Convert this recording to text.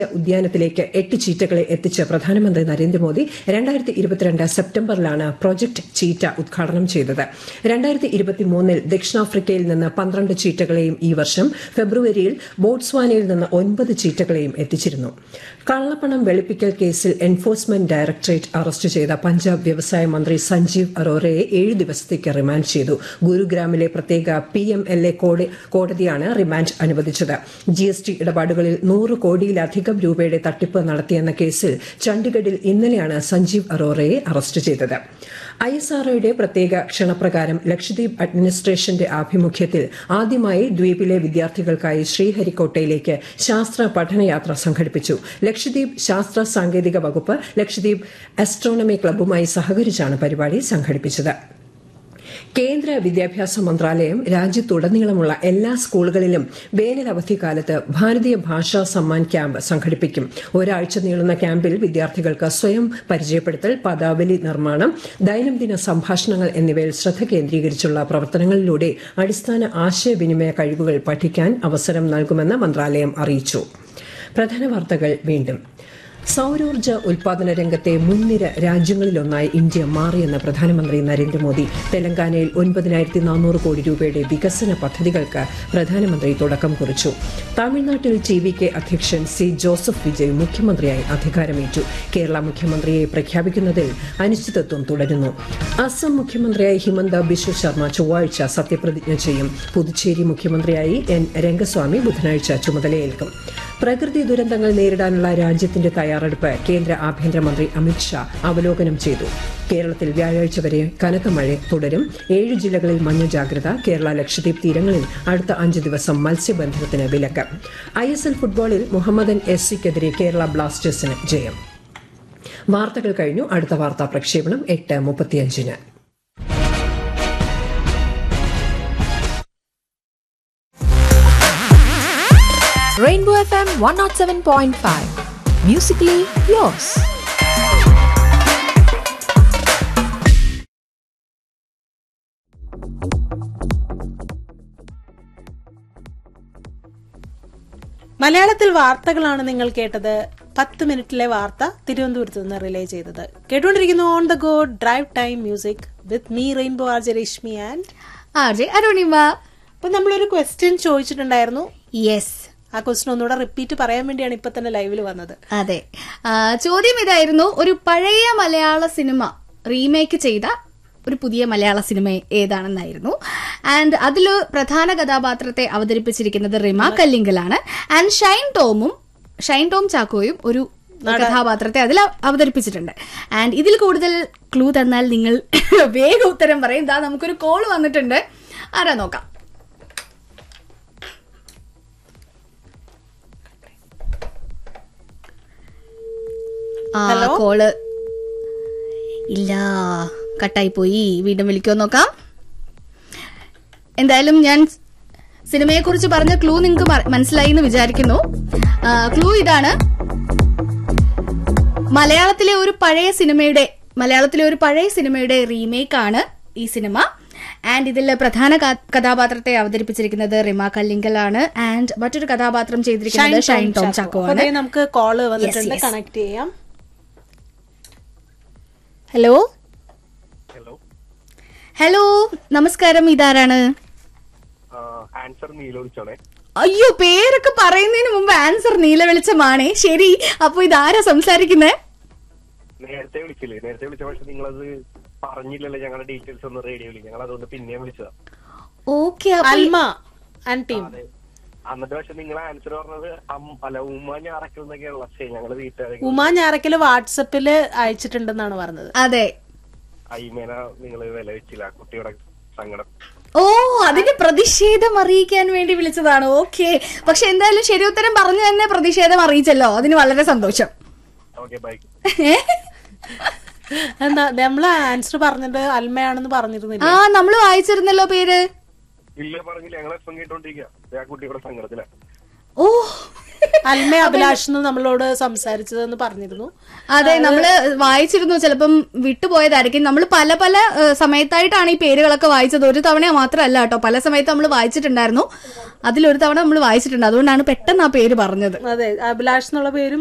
ഉദ്യാനത്തിലേക്ക് എട്ട് ചീറ്റകളെ എത്തിച്ച് പ്രധാനമന്ത്രി നരേന്ദ്രമോദി രണ്ടായിരത്തി ഇരുപത്തിരണ്ട് സെപ്റ്റംബറിലാണ് പ്രോജക്ട് ചീറ്റ ഉദ്ഘാടനം ചെയ്തത് രണ്ടായിരത്തി ഇരുപത്തിമൂന്നിൽ ദക്ഷിണാഫ്രിക്കയിൽ നിന്ന് പന്ത്രണ്ട് ചീറ്റകളെയും ഈ വർഷം ഫെബ്രുവരിയിൽ ബോട്സ്വാനയിൽ നിന്ന് ഒൻപത് ചീറ്റകളെയും എത്തിച്ചിരുന്നു കള്ളപ്പണം വെളുപ്പിക്കൽ കേസിൽ എൻഫോഴ്സ്മെന്റ് ഡയറക്ടറേറ്റ് അറസ്റ്റ് ചെയ്ത പഞ്ചാബ് വ്യവസായ മന്ത്രി സഞ്ജീവ് അറോറയെ ഏഴ് ദിവസത്തേക്ക് റിമാൻഡ് ചെയ്തു ഗുരുഗ്രാമിലെ പ്രത്യേക പി എം എൽ എ കോടതിയാണ് റിമാൻഡ് അനുവദിച്ചത് ജി എസ് ടി ഇടപാടുകളിൽ നൂറ് കോടിയിലധികം രൂപയുടെ തട്ടിപ്പ് നടത്തിയെന്ന കേസിൽ ചണ്ഡിഗഡിൽ ഇന്നലെയാണ് സഞ്ജീവ് അറോറയെ അറസ്റ്റ് ചെയ്തത് ഐ എസ് ആർഒയുടെ പ്രത്യേക ക്ഷണപ്രകാരം ലക്ഷദ്വീപ് അഡ്മിനിസ്ട്രേഷന്റെ ആഭിമുഖ്യത്തിൽ ആദ്യമായി ദ്വീപിലെ വിദ്യാർത്ഥികൾക്കായി ശ്രീഹരിക്കോട്ടയിലേക്ക് ശാസ്ത്ര പഠനയാത്ര സംഘടിപ്പിച്ചു ലക്ഷദ്വീപ് ശാസ്ത്ര സാങ്കേതിക വകുപ്പ് ലക്ഷദ്വീപ് അസ്ട്രോണമി ക്ലബ്ബുമായി സഹകരിച്ചാണ് പരിപാടി സംഘടിപ്പിച്ചത് കേന്ദ്ര വിദ്യാഭ്യാസ മന്ത്രാലയം രാജ്യത്തുടനീളമുള്ള എല്ലാ സ്കൂളുകളിലും വേനൽ അവധിക്കാലത്ത് ഭാരതീയ ഭാഷാ സമ്മാൻ ക്യാമ്പ് സംഘടിപ്പിക്കും ഒരാഴ്ച നീളുന്ന ക്യാമ്പിൽ വിദ്യാർത്ഥികൾക്ക് സ്വയം പരിചയപ്പെടുത്തൽ പദാവലി നിർമ്മാണം ദൈനംദിന സംഭാഷണങ്ങൾ എന്നിവയിൽ ശ്രദ്ധ കേന്ദ്രീകരിച്ചുള്ള പ്രവർത്തനങ്ങളിലൂടെ അടിസ്ഥാന ആശയവിനിമയ കഴിവുകൾ പഠിക്കാൻ അവസരം നൽകുമെന്ന് മന്ത്രാലയം അറിയിച്ചു പ്രധാന വാർത്തകൾ വീണ്ടും സൌരോർജ്ജ ഉൽപാദന രംഗത്തെ മുൻനിര രാജ്യങ്ങളിലൊന്നായി ഇന്ത്യ മാറിയെന്ന് പ്രധാനമന്ത്രി നരേന്ദ്രമോദി തെലങ്കാനയിൽ ഒൻപതിനായിരത്തി നാനൂറ് കോടി രൂപയുടെ വികസന പദ്ധതികൾക്ക് പ്രധാനമന്ത്രി തുടക്കം കുറിച്ചു തമിഴ്നാട്ടിൽ ടി വി കെ അധ്യക്ഷൻ സി ജോസഫ് വിജയ് മുഖ്യമന്ത്രിയായി അധികാരമേറ്റു കേരള മുഖ്യമന്ത്രിയെ പ്രഖ്യാപിക്കുന്നതിൽ അനിശ്ചിതത്വം തുടരുന്നു അസം മുഖ്യമന്ത്രിയായി ഹിമന്ത ബിശ്വ ശർമ്മ ചൊവ്വാഴ്ച സത്യപ്രതിജ്ഞ ചെയ്യും പുതുച്ചേരി മുഖ്യമന്ത്രിയായി എൻ രംഗസ്വാമി ബുധനാഴ്ച ചുമതലയേൽക്കും പ്രകൃതി ദുരന്തങ്ങൾ നേരിടാനുള്ള രാജ്യത്തിന്റെ തയ്യാറെടുപ്പ് കേന്ദ്ര ആഭ്യന്തരമന്ത്രി അമിത്ഷാ അവലോകനം ചെയ്തു കേരളത്തിൽ വ്യാഴാഴ്ച വരെ കനത്ത മഴ തുടരും ഏഴ് ജില്ലകളിൽ മഞ്ഞ ജാഗ്രത കേരള ലക്ഷദ്വീപ് തീരങ്ങളിൽ അടുത്ത അഞ്ച് ദിവസം മത്സ്യബന്ധനത്തിന് വിലക്ക് ഐ എസ് എൽ ഫുട്ബോളിൽ മുഹമ്മദൻ എസ് സിക്കെതിരെ കേരള ബ്ലാസ്റ്റേഴ്സിന് ജയം വാർത്തകൾ കഴിഞ്ഞു അടുത്ത വാർത്താ പ്രക്ഷേപണം എട്ട് മുപ്പത്തിയഞ്ചിന് Rainbow FM 107.5. Musically yours. മലയാളത്തിൽ വാർത്തകളാണ് നിങ്ങൾ കേട്ടത് പത്ത് മിനിറ്റിലെ വാർത്ത തിരുവനന്തപുരത്ത് നിന്ന് റിലേ ചെയ്തത് കേട്ടുകൊണ്ടിരിക്കുന്നു on the go drive time music with me rainbow R J Rashmi and R J Arunima അപ്പൊ നമ്മളൊരു ക്വസ്റ്റ്യൻ ചോദിച്ചിട്ടുണ്ടായിരുന്നു യെസ് ആ ക്വസ്റ്റ്യൻ ഒന്നുകൂടെ റിപ്പീറ്റ് പറയാൻ വേണ്ടിയാണ് ഇപ്പൊ തന്നെ ലൈവിൽ വന്നത് അതെ ആ, ചോദ്യം ഇതായിരുന്നു ഒരു പഴയ മലയാള സിനിമ റീമേക്ക് ചെയ്ത ഒരു പുതിയ മലയാള സിനിമ ഏതാണെന്നായിരുന്നു ആൻഡ് അതിൽ പ്രധാന കഥാപാത്രത്തെ അവതരിപ്പിച്ചിരിക്കുന്നത് റിമ കല്ലിങ്കലാണ് ആൻഡ് ഷൈൻ ടോമും ഷൈൻ ടോം ചാക്കോയും ഒരു കഥാപാത്രത്തെ അതിൽ അവ- അവതരിപ്പിച്ചിട്ടുണ്ട് ആൻഡ് ഇതിൽ കൂടുതൽ ക്ലൂ തന്നാൽ നിങ്ങൾ വേഗം ഉത്തരം പറയും ദാ നമുക്കൊരു കോൾ വന്നിട്ടുണ്ട് ആരാ നോക്കാം ആ കോള് ഇല്ല കട്ടായി പോയി വീണ്ടും വിളിക്കോ നോക്കാം എന്തായാലും ഞാൻ സിനിമയെ കുറിച്ച് പറഞ്ഞ ക്ലൂ നിങ്ങൾക്ക് മനസ്സിലായി എന്ന് വിചാരിക്കുന്നു ക്ലൂ ഇതാണ് മലയാളത്തിലെ ഒരു പഴയ സിനിമയുടെ മലയാളത്തിലെ ഒരു പഴയ സിനിമയുടെ റീമേക്ക് ആണ് ഈ സിനിമ ആൻഡ് ഇതിൽ പ്രധാന ക- കഥാപാത്രത്തെ അവതരിപ്പിച്ചിരിക്കുന്നത് റിമ കല്ലിങ്കൽ ആണ് ആൻഡ് മറ്റൊരു കഥാപാത്രം ചെയ്തിരിക്കുന്നത് ഷൈൻ ടോം ചാക്കോ അപ്പൊ ആണ് ദേ നമുക്ക് കോള് വന്നിട്ടുണ്ട് yes. കണക്ട് ചെയ്യാം ഹലോ ഹലോ നമസ്കാരം ഇതാരാണ് ആൻസർ നീല വിളിച്ചോണേ അയ്യോ പേരൊക്കെ പറയുന്നതിന് മുമ്പ് ആൻസർ നീല വെളിച്ചമാണേ ശരി അപ്പൊ ഇതാരാ സംസാരിക്കുന്നേ നേരത്തെ വിളിച്ചില്ലേ നേരത്തെ വിളിച്ച പക്ഷെ നിങ്ങളത് പറഞ്ഞില്ലല്ലോ ഞങ്ങളുടെ ഡീറ്റെയിൽസ് ഒന്ന് റേഡിയോയിൽ ഞങ്ങൾ അതുകൊണ്ട് പിന്നെയും വിളിച്ചതാ ഓക്കെ അൽമ ആൻഡ് ടീം അതെ എന്നിട്ട് പക്ഷെ നിങ്ങൾ ആൻസർ പറഞ്ഞത് അം- അല്ല ഉമ്മ ഞാറക്കൽ എന്നൊക്കെയുള്ള പക്ഷേ ഞങ്ങള് വീട്ടുകാരെ ഉമാ ഞാറക്കല് വാട്സപ്പില് അയച്ചിട്ടുണ്ടെന്നാണ് പറഞ്ഞത് അതെ അയ്മേന നിങ്ങൾ വില വെച്ചില്ല ആ കുട്ടിയുടെ സങ്കടം ഓ അതിന്റെ പ്രതിഷേധം അറിയിക്കാൻ വേണ്ടി വിളിച്ചതാണ് ഓക്കെ പക്ഷെ എന്തായാലും ശരി ഉത്തരം പറഞ്ഞു തന്നെ പ്രതിഷേധം അറിയിച്ചല്ലോ അതിന് വളരെ സന്തോഷം ഓക്കെ ബൈ എന്താ നമ്മള് ആൻസർ പറഞ്ഞത് അൽമയാണെന്ന് പറഞ്ഞിരുന്നില്ല ആ നമ്മൾ വായിച്ചിരുന്നല്ലോ പേര് ഇല്ല പറഞ്ഞില്ല ഞങ്ങൾ എപ്പം കേട്ടോണ്ടിരിക്കുക ആ കുട്ടിയുടെ സങ്കടത്തില ഓ അൽമ അഭിലാഷ് എന്ന് നമ്മളോട് സംസാരിച്ചതെന്ന് പറഞ്ഞിരുന്നു അതെ നമ്മള് വായിച്ചിരുന്നു ചിലപ്പം വിട്ടുപോയതായിരിക്കും നമ്മൾ പല പല ഏഹ്, സമയത്തായിട്ടാണ് ഈ പേരുകളൊക്കെ വായിച്ചത് ഒരു തവണ മാത്രമല്ല കേട്ടോ പല സമയത്ത് നമ്മൾ വായിച്ചിട്ടുണ്ടായിരുന്നു അതിലൊരു തവണ നമ്മൾ വായിച്ചിട്ടുണ്ട് അതുകൊണ്ടാണ് പെട്ടെന്ന് ആ പേര് പറഞ്ഞത് അതെ അഭിലാഷ് എന്നുള്ള പേരും